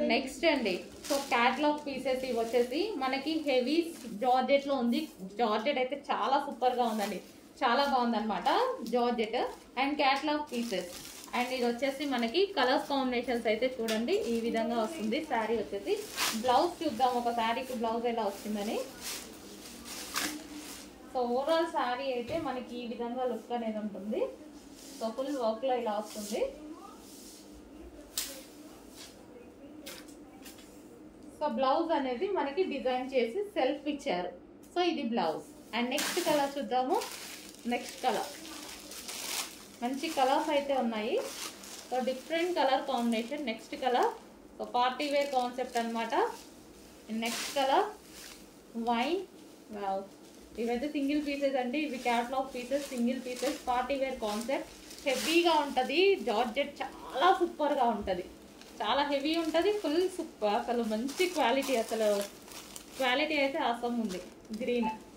next అండి so catalogue pieces ఇవి వచ్చేసి మనకి హెవీ జార్జెట్ లో ఉంది జార్జెట్ అయితే చాలా సూపర్ గా ఉందండి చాలా బాగుంది అనమాట georgette and catalogue pieces and ఇది వచ్చేసి మనకి కలర్స్ కాంబినేషన్స్ అయితే చూడండి ఈ విధంగా వస్తుంది శారీ వచ్చేసి బ్లౌజ్ చూద్దాం ఒక శారీకి బ్లౌజ్ ఎలా వస్తుందని సో ఓవరాల్ శారీ అయితే మనకి ఈ విధంగా లుక్ అనేది ఉంటుంది సో ఫుల్ వర్క్ లో ఇలా వస్తుంది సో బ్లౌజ్ అనేది మనకి డిజైన్ చేసి సెల్ఫ్ ఇచ్చారు సో ఇది బ్లౌజ్ అండ్ నెక్స్ట్ కలర్ చూద్దాము నెక్స్ట్ కలర్ మంచి కలర్స్ అయితే ఉన్నాయి so different colour combination next colour so party wear concept అనమాట నెక్స్ట్ కలర్ వైన్ వావ్ ఇవైతే సింగిల్ పీసెస్ అండి ఇవి catalogue pieces single pieces party wear concept హెవీగా ఉంటుంది జార్జెట్ చాలా సూపర్గా ఉంటుంది చాలా హెవీ ఉంటుంది ఫుల్ సూపర్ అసలు మంచి క్వాలిటీ అసలు క్వాలిటీ అయితే అవసరం ఉంది గ్రీన్